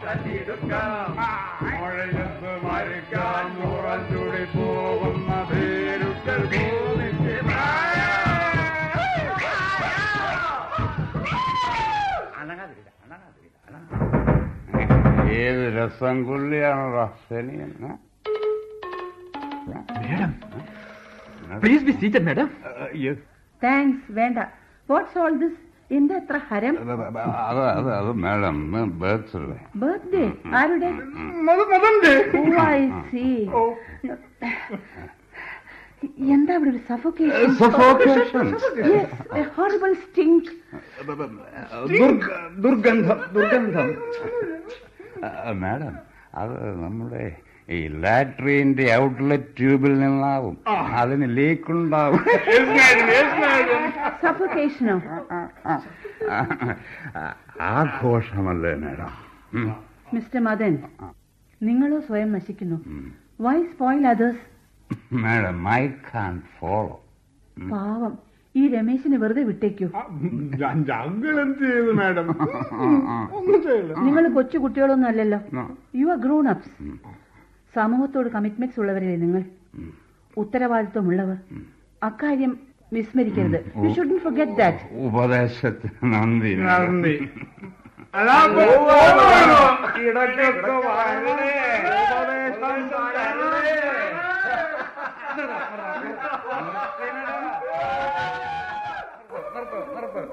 തല്ലിയെടുക്കാം മുഴയത്ത് മരിക്കാൻ മുറഞ്ചുടി പോകുന്ന ഭീരുക്കൾ ഭൂമിക്ക് അനങ്ങാതിരിക്ക അനങ്ങാതിരിക്ക അനങ്ങാതിരിക്ക ഏത് രസം കൊള്ളിയാണോ ശനിയൻ madam please be seated madam thanks വേണ്ട വാട്ട്സ് ഓൾ ദിസ് എന്താ എത്ര ഹരം അത് അത് അത് മാഡം ബർത്ത്ഡേ ബർത്ത്ഡേ ആരുടെ മതന്റെ ഐ സി എന്താ ഇവിടെ ഒരു സഫോക്കേഷൻ Suffocation. ഹോറിബിൾ സ്റ്റിങ്ക് ദുർഗന്ധം ദുർഗന്ധം മാഡം അത് നമ്മുടെ ഈ ലാട്രീന്റെ ഔട്ട്ലെറ്റ് ട്യൂബിൽ നിന്നാവും അതിന് ലീക്ക് ഉണ്ടാവും സഫോക്കേഷനോ ആഘോഷമല്ലേ മാഡം ഉം. മിസ്റ്റർ മദൻ നിങ്ങളോ സ്വയം നശിക്കുന്നു why spoil others madam I can follow പാവം ഈ രമേശിനെ വെറുതെ വിട്ടേക്കൂ ഞങ്ങൾ എന്ത് ചെയ്തു മാഡം ഒന്നും ചെയ്യില്ല നിങ്ങൾ കൊച്ചു കുട്ടികളൊന്നും അല്ലല്ലോ No. You are grown ups സമൂഹത്തോട് കമ്മിറ്റ്മെന്റ്സ് ഉള്ളവരല്ലേ നിങ്ങൾ ഉത്തരവാദിത്വമുള്ളവർ അക്കാര്യം വിസ്മരിക്കരുത് യു ഷുഡൻ ഫൊഗെറ്റ് ദാറ്റ് ഉപദേശത്തിന് നന്ദി നന്ദി അല്ല ഇടയ്ക്കൊക്കെ വരണേ ഉപദേശം തരണേ